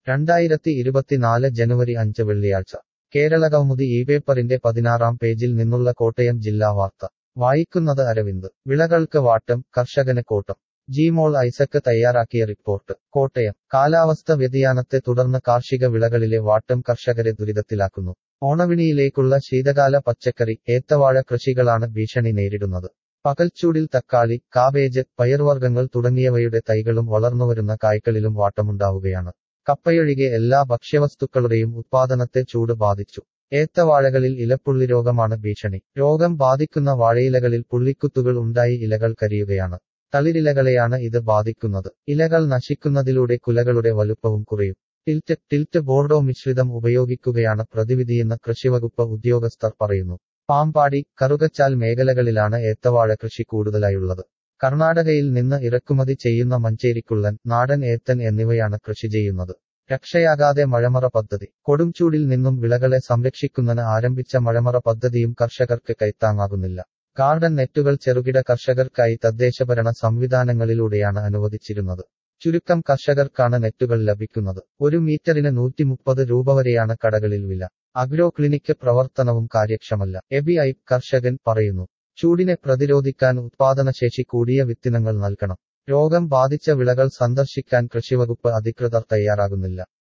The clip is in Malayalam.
രണ്ടായിരത്തി ഇരുപത്തിനാല് ജനുവരി അഞ്ച് വെള്ളിയാഴ്ച കേരളകൗമുദി ഈ പേപ്പറിന്റെ പതിനാറാം പേജിൽ നിന്നുള്ള കോട്ടയം ജില്ലാ വാർത്ത വായിക്കുന്നത് അരവിന്ദ് വിളകൾക്ക് വാട്ടം കർഷകന് കോട്ടം ജിമോൾ ഐസക്ക് തയ്യാറാക്കിയ റിപ്പോർട്ട് കോട്ടയം കാലാവസ്ഥ വ്യതിയാനത്തെ തുടർന്ന് കാർഷിക വിളകളിലെ വാട്ടം കർഷകരെ ദുരിതത്തിലാക്കുന്നു ഓണവിണിയിലേക്കുള്ള ശീതകാല പച്ചക്കറി ഏത്തവാഴ കൃഷികളാണ് ഭീഷണി നേരിടുന്നത് പകൽച്ചൂടിൽ തക്കാളി കാബേജ് പയർവർഗ്ഗങ്ങൾ തുടങ്ങിയവയുടെ തൈകളും വളർന്നുവരുന്ന കായ്കളിലും വാട്ടമുണ്ടാവുകയാണ് കപ്പയൊഴികെ എല്ലാ ഭക്ഷ്യവസ്തുക്കളുടെയും ഉത്പാദനത്തെ ചൂട് ബാധിച്ചു ഏത്തവാഴകളിൽ ഇലപ്പുള്ളി രോഗമാണ് ഭീഷണി രോഗം ബാധിക്കുന്ന വാഴയിലകളിൽ പുള്ളിക്കുത്തുകൾ ഉണ്ടായി ഇലകൾ കരിയുകയാണ് തളിരിലകളെയാണ് ഇത് ബാധിക്കുന്നത് ഇലകൾ നശിക്കുന്നതിലൂടെ കുലകളുടെ വലുപ്പവും കുറയും ടിൽറ്റ് ടിൽറ്റ് ബോർഡോ മിശ്രിതം ഉപയോഗിക്കുകയാണ് പ്രതിവിധിയെന്ന് കൃഷിവകുപ്പ് ഉദ്യോഗസ്ഥർ പറയുന്നു പാമ്പാടി കറുകച്ചാൽ മേഖലകളിലാണ് ഏത്തവാഴ കൃഷി കൂടുതലായുള്ളത് കർണാടകയിൽ നിന്ന് ഇറക്കുമതി ചെയ്യുന്ന മഞ്ചേരിക്കുള്ളൻ നാടൻ ഏത്തൻ എന്നിവയാണ് കൃഷി ചെയ്യുന്നത് രക്ഷയാകാതെ മഴമറ പദ്ധതി കൊടുംചൂടിൽ നിന്നും വിളകളെ സംരക്ഷിക്കുന്നതിന് ആരംഭിച്ച മഴമറ പദ്ധതിയും കർഷകർക്ക് കൈത്താങ്ങാകുന്നില്ല ഗാർഡൻ നെറ്റുകൾ ചെറുകിട കർഷകർക്കായി തദ്ദേശഭരണ സംവിധാനങ്ങളിലൂടെയാണ് അനുവദിച്ചിരുന്നത് ചുരുക്കം കർഷകർക്കാണ് നെറ്റുകൾ ലഭിക്കുന്നത് ഒരു മീറ്ററിന് നൂറ്റി മുപ്പത് രൂപ വരെയാണ് കടകളിൽ വില അഗ്രോ ക്ലിനിക്ക് പ്രവർത്തനവും കാര്യക്ഷമല്ല എബി ഐ കർഷകൻ പറയുന്നു ചൂടിനെ പ്രതിരോധിക്കാൻ ഉത്പാദനശേഷി കൂടിയ വിത്തിനങ്ങൾ നൽകണം രോഗം ബാധിച്ച വിളകൾ സന്ദർശിക്കാൻ കൃഷിവകുപ്പ് അധികൃതർ തയ്യാറാകുന്നില്ല